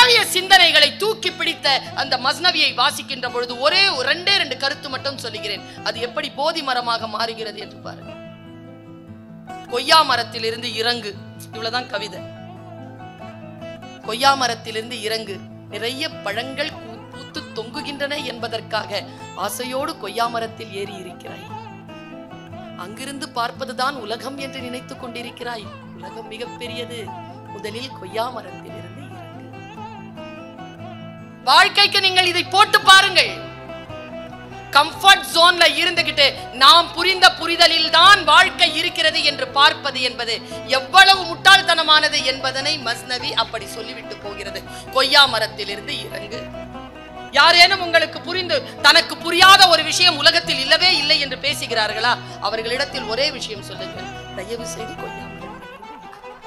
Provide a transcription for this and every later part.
உலகளாவிய சிந்தனைகளை தூக்கி பிடித்த அந்த மஸ்னவியை வாசிக்கின்ற பொழுது ஒரே ஒரு ரெண்டே ரெண்டு கருத்து மட்டும் சொல்லுகிறேன் அது எப்படி போதி மரமாக மாறுகிறது என்று பாருங்க கொய்யா மரத்திலிருந்து இறங்கு இவ்வளவுதான் கவிதை கொய்யா மரத்திலிருந்து இறங்கு நிறைய பழங்கள் பூ- பூத்து தொங்குகின்றன என்பதற்காக ஆசையோடு கொய்யா மரத்தில் ஏறி இருக்கிறாய் அங்கிருந்து பார்ப்பதுதான் உலகம் என்று நினைத்துக் கொண்டிருக்கிறாய் உலகம் மிகப்பெரியது முதலில் கொய்யா மரத்திலிருந்து இறங்கு வாழ்க்கைக்கு நீங்கள் இதை போட்டு பாருங்கள் கம்ஃபர்ட் ஜோன்ல இருந்துகிட்டு நாம் புரிந்த புரிதலில் தான் வாழ்க்கை இருக்கிறது என்று பார்ப்பது என்பது எவ்வளவு முட்டாள்தனமானது என்பதனை மஸ்னவி அப்படி சொல்லிவிட்டு போகிறது கொய்யா மரத்திலிருந்து இறங்கு யாரேனும் உங்களுக்கு புரிந்து தனக்கு புரியாத ஒரு விஷயம் உலகத்தில் இல்லவே இல்லை என்று பேசுகிறார்களா அவர்களிடத்தில் ஒரே விஷயம் சொல்லுங்கள் தயவு செய்து கொய்யா மரத்திலிருந்து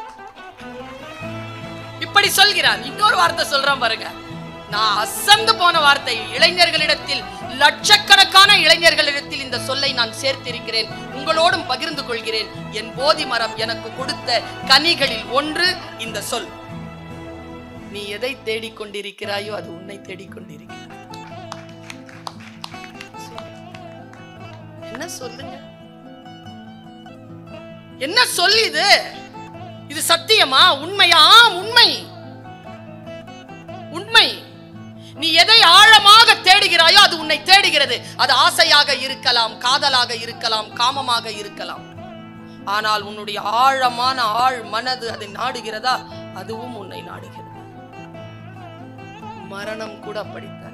இப்படி சொல்கிறான் இன்னொரு வார்த்தை சொல்றான் பாருங்க நான் அசந்து போன வார்த்தை இளைஞர்களிடத்தில் லட்சக்கணக்கான இளைஞர்களிடத்தில் இந்த சொல்லை நான் சேர்த்திருக்கிறேன் உங்களோடும் பகிர்ந்து கொள்கிறேன் என் போதி மரம் எனக்கு கொடுத்த கனிகளில் ஒன்று இந்த சொல் நீ எதை தேடிக்கொண்டிருக்கிறாயோ அது உன்னை தேடிக்கொண்டிருக்கிறது என்ன சொல்லுங்க என்ன சொல்லு இது இது சத்தியமா உண்மையா ஆம், உண்மை உண்மை நீ எதை ஆழமாக தேடுகிறாயோ அது உன்னை தேடுகிறது அது ஆசையாக இருக்கலாம் காதலாக இருக்கலாம் காமமாக இருக்கலாம் ஆனால் உன்னுடைய ஆழமான ஆழ் மனது அதை நாடுகிறதா அதுவும் உன்னை நாடுகிறது மரணம் கூட அப்படித்தான்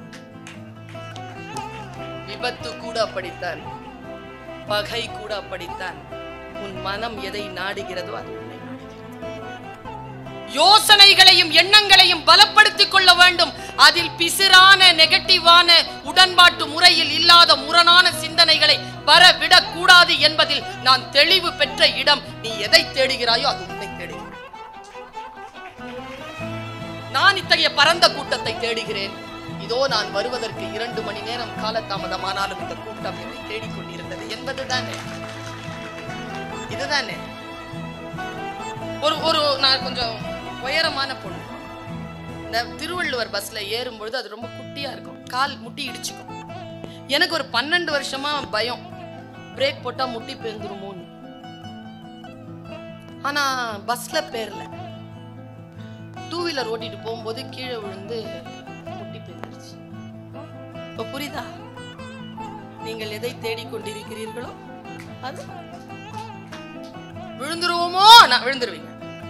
விபத்து கூட அப்படித்தான் பகை கூட அப்படித்தான் உன் மனம் எதை நாடுகிறதோ அது உன்னை நாடுகிறது யோசனைகளையும் எண்ணங்களையும் பலப்படுத்திக் கொள்ள வேண்டும் அதில் பிசிறான நெகட்டிவான உடன்பாட்டு முறையில் இல்லாத முரணான சிந்தனைகளை வரவிடக் கூடாது என்பதில் நான் தெளிவு பெற்ற இடம் நீ எதை தேடுகிறாயோ அது உன்னை தேடுகிறது நான் இத்தகைய பரந்த கூட்டத்தை தேடுகிறேன் இதோ நான் வருவதற்கு இரண்டு மணி நேரம் காலதாமதமானாலும் இந்த கூட்டம் என்னை தேடிக்கொண்டிருந்தது என்பதுதானே இதுதானே ஒரு ஒரு நான் கொஞ்சம் உயரமான பொண்ணு இந்த திருவள்ளுவர் பஸ்ல ஏறும்பொழுது அது ரொம்ப குட்டியா இருக்கும் கால் முட்டி இடிச்சுக்கும் எனக்கு ஒரு பன்னெண்டு வருஷமா பயம் பிரேக் போட்டா முட்டி பேந்துருமோன்னு ஆனா பஸ்ல பேர்ல டூ வீலர் ஓட்டிட்டு போகும்போது கீழே விழுந்து முட்டி பேந்துருச்சு இப்ப புரியுதா நீங்கள் எதை தேடிக்கொண்டிருக்கிறீர்களோ அது விழுந்துருவோமோ நான் விழுந்துருவீங்க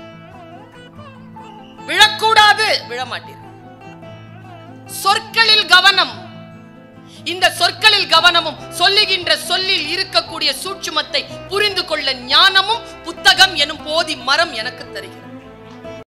விழக்கூடாது விழமாட்டீர்கள் சொற்களில் கவனம் இந்த சொற்களில் கவனமும் சொல்லுகின்ற சொல்லில் இருக்கக்கூடிய சூட்சுமத்தை புரிந்து கொள்ள ஞானமும் புத்தகம் எனும் போதி மரம் எனக்கு தருகிறது